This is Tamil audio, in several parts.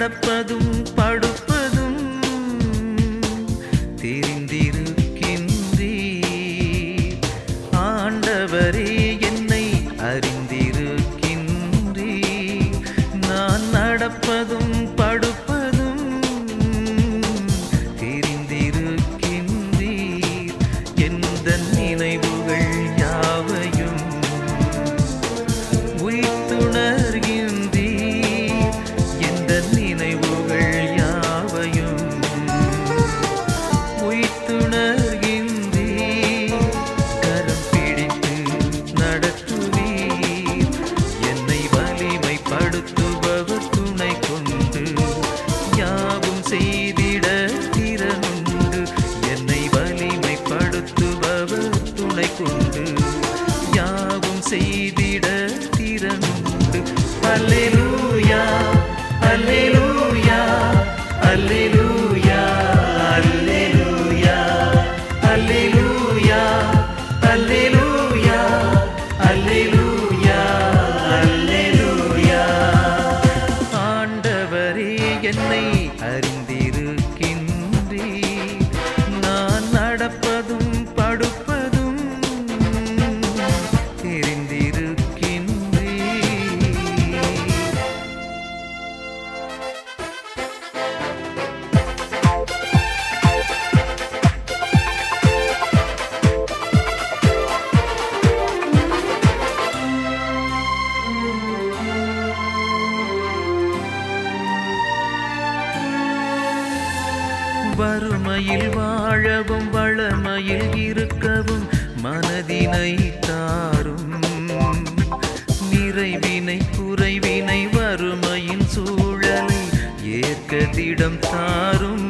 நடப்பதும் படுப்பதும் தெரிந்திருக்கின்றீர் ஆண்டவரே என்னை அறிந்திருக்கின்றீர் நான் நடப்பதும் படுப்பதும் தெரிந்திருக்கின்றீர் எந்த நினைவுகள் யாவையும் உயிர்த்துணர்கின்றீர் எந்த நினைவுகள் யாவையும் உயிர்த்துணர்கின்றீர் கரம் பிடித்து நடத்துவீர் என்னை வலிமைப்படுத்துபவர் துணை கொண்டு யாவும் செய்திட திறனுண்டு என்னை வலிமைப்படுத்துபவர் துணை கொண்டு யாவும் செய்திட திறனுண்டு அல்லேலூயா அல்லேலூயா அல்லேலூயா அல்லேலூயா அல்லேலூயா அல்லேலூயா அல்லேலூயா அல்லேலூயா ஆண்டவரே என்னை அறிந்திருக்கின்றீர் நான் நடப்பதும் படுப்பதும் தெரிந்திருக்கின்றீர் வறுமையில் வாழவும் வளமையில் இருக்கவும் மனதினை தாரும் நிறைவினை குறைவினை வறுமையின் சூழலை ஏற்க திடம் தாரும்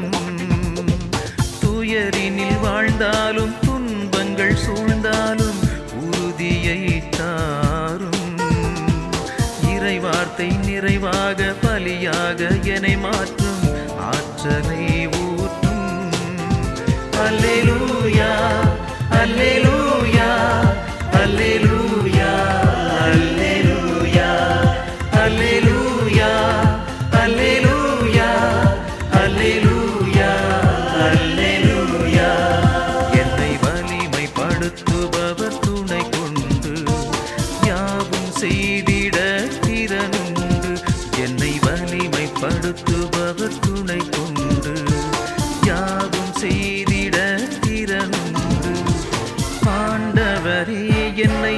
துயரினில் வாழ்ந்தாலும் துன்பங்கள் சூழ்ந்தாலும் உறுதியை தாரும் இறை வார்த்தை நிறைவாக பலியாக என்னை மாற்றும் ஆற்றலை ஊற்றும் அல்லேலூயா அல்லேலூயா அல்லேலூயா அல்லேலூயா அல்லேலூயா அல்லேலூயா அல்லேலூயா அல்லேலூயா என்னை வலிமைப்படுத்துபவர் துணை கொண்டு யாவும் செய்திட திறனுண்டு என்னை வலிமைப்படுத்துபவர் துணை கொண்டு யாவும் செய்திட திறனுண்டு ஆண்டவரே என்னை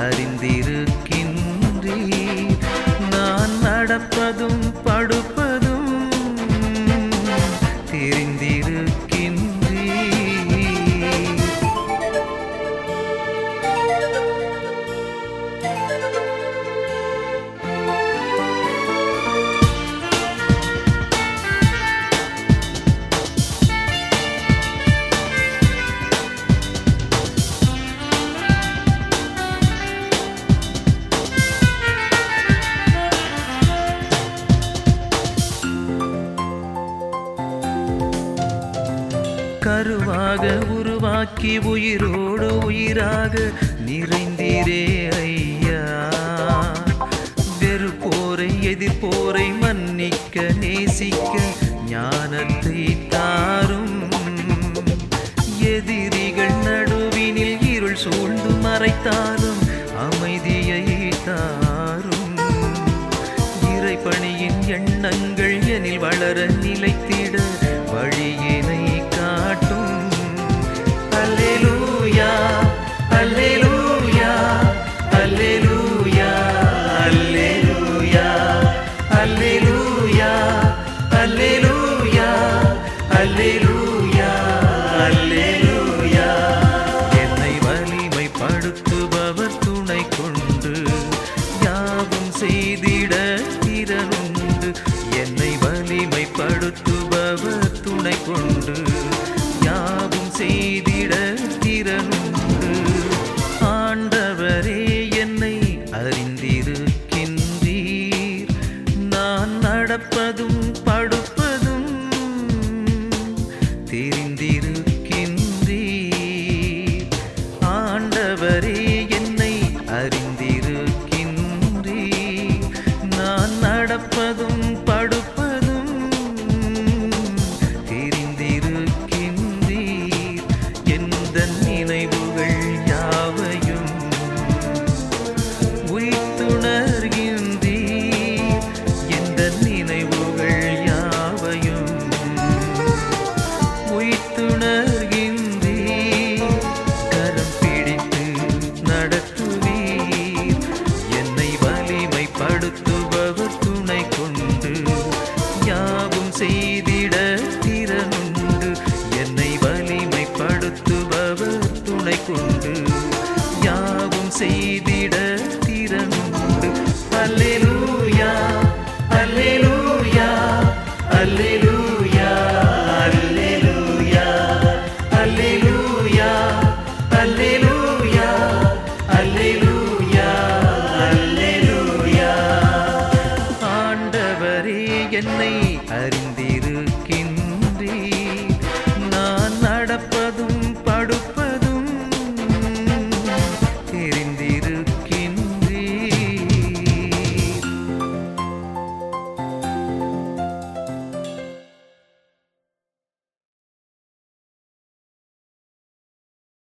அறிந்திருக்கின்றீர் நான் நடப்பதும் படுப்பதும் தெரிந்திருக்கின்றீர் கருவாக உருவாக்கி உயிரோடு உயிராக நிறைந்தீரே ஐயா வெறுப்போரை எதிர்ப்போரை மன்னிக்க நேசிக்க ஞானத்தை தாரும் எதிரிகள் நடுவினில் இருள் சூழ்ந்து மறைத்தாலும் அமைதியை தாரும் இறைப்பணியின் எண்ணங்கள் எனில் வளர நிலைத்திட வழியினை காட்டும் அல்லேலூயா அல்லேலூயா அல்லேலூயா அல்லேலூயா அல்லேலூயா அல்லேலூயா அல்லேலூயா அல்லேலூயா என்னை வலிமைப்படுத்துபவர் துணை கொண்டு யாவும் செய்திட திறனுண்டு என்னை வலிமைப்படுத்துபவர் துணை கொண்டு யாவும் செய்திட திறனுண்டு ஆண்டவரே என்னை அறிந்திருக்கின்றீர் நான் நடப்பதும் படுப்பதும் தெரிந்திருக்கின்றீர் ஆண்டவரே என்னை அறிந்திருக்கின்றீர் நான் நடப்பதும் படுப்பதும் செய்திட திறனுண்டு என்னை வலிமைப்படுத்துபவர் துணை கொண்டு யாவும் செய்திட திறனுண்டு அல்லேலூயா அல்லேலூயா அல்லேலூயா அல்லேலூயா அல்லேலூயா அல்லேலூயா அல்லேலூயா அல்லேலூயா ஆண்டவரே என்னை